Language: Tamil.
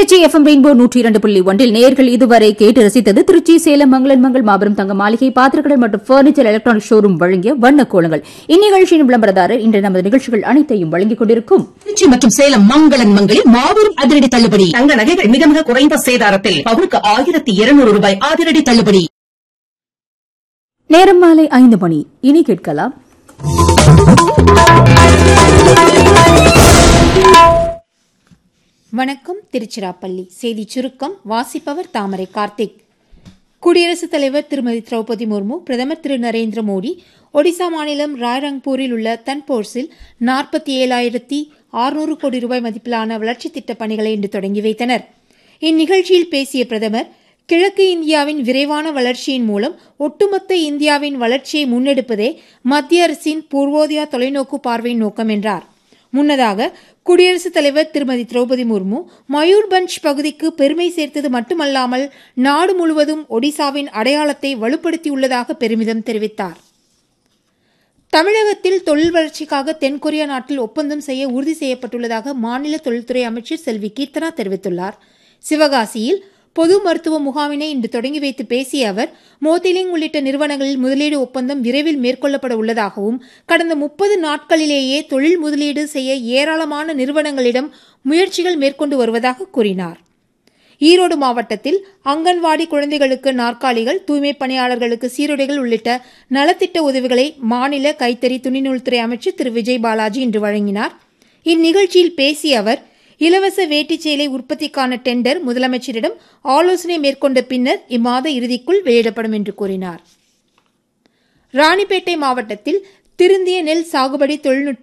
திருச்சி எஃப்எம் ரெயின்போ நூற்றி இரண்டு புள்ளி ஒன்றில் நேர்கள் இதுவரை கேட்டு ரசித்தது திருச்சி சேலம் மங்களன் மங்கள் மாபெரும் தங்க மாளிகை பாத்திரக்கடை மற்றும் பர்னிச்சர் எலக்ட்ரானிக் ஷோரூம் வழங்கிய வண்ண கோலங்கள் இந்நிகழ்ச்சியின் விளம்பரதாரர் இன்று நமது நிகழ்ச்சிகள் அனைத்தையும் வழங்கிக் கொண்டிருக்கும் திருச்சி மற்றும் சேலம் மங்களன் மங்களில் மாபெரும் அதிரடி தள்ளுபடி தங்க நகைகள் மிக மிக குறைந்த சேதாரத்தில் பவுனுக்கு ஆயிரத்தி இருநூறு ரூபாய் அதிரடி தள்ளுபடி நேரம் மாலை ஐந்து மணி இனி கேட்கலாம் வணக்கம் திருச்சிராப்பள்ளி செய்தி சுருக்கம் வாசிப்பவர் தாமரை கார்த்திக் குடியரசுத் தலைவர் திருமதி திரௌபதி முர்மு பிரதமர் திரு நரேந்திர மோடி ஒடிசா மாநிலம் ராய்ரங்பூரில் உள்ள தன்போர்ஸில் நாற்பத்தி ஏழாயிரத்தி ஆறுநூறு கோடி ரூபாய் மதிப்பிலான வளர்ச்சித் திட்டப் பணிகளை இன்று தொடங்கி வைத்தனர் இந்நிகழ்ச்சியில் பேசிய பிரதமர் கிழக்கு இந்தியாவின் விரைவான வளர்ச்சியின் மூலம் ஒட்டுமொத்த இந்தியாவின் வளர்ச்சியை முன்னெடுப்பதே மத்திய அரசின் பூர்வோதயா தொலைநோக்கு பார்வையின் நோக்கம் என்றார் முன்னதாக குடியரசுத் தலைவர் திருமதி திரௌபதி முர்மு மயூர்பஞ்ச் பகுதிக்கு பெருமை சேர்த்தது மட்டுமல்லாமல் நாடு முழுவதும் ஒடிசாவின் அடையாளத்தை வலுப்படுத்தியுள்ளதாக பெருமிதம் தெரிவித்தார் தமிழகத்தில் தொழில் வளர்ச்சிக்காக தென்கொரியா நாட்டில் ஒப்பந்தம் செய்ய உறுதி செய்யப்பட்டுள்ளதாக மாநில தொழில்துறை அமைச்சர் செல்வி கீர்த்தனா தெரிவித்துள்ளார் சிவகாசியில் பொது மருத்துவ முகாமினை இன்று தொடங்கி வைத்து பேசிய அவர் மோத்திலிங் உள்ளிட்ட நிறுவனங்களில் முதலீடு ஒப்பந்தம் விரைவில் மேற்கொள்ளப்பட உள்ளதாகவும் கடந்த முப்பது நாட்களிலேயே தொழில் முதலீடு செய்ய ஏராளமான நிறுவனங்களிடம் முயற்சிகள் மேற்கொண்டு வருவதாக கூறினார் ஈரோடு மாவட்டத்தில் அங்கன்வாடி குழந்தைகளுக்கு நாற்காலிகள் தூய்மை பணியாளர்களுக்கு சீருடைகள் உள்ளிட்ட நலத்திட்ட உதவிகளை மாநில கைத்தறி துணிநூல்துறை அமைச்சர் திரு விஜய் பாலாஜி இன்று வழங்கினார் இந்நிகழ்ச்சியில் பேசிய அவர் இலவச வேட்டி சேலை உற்பத்திக்கான டெண்டர் முதலமைச்சரிடம் ஆலோசனை மேற்கொண்ட பின்னர் இம்மாத இறுதிக்குள் வெளியிடப்படும் என்று கூறினார் ராணிப்பேட்டை மாவட்டத்தில் திருந்திய நெல் சாகுபடி தொழில்நுட்ப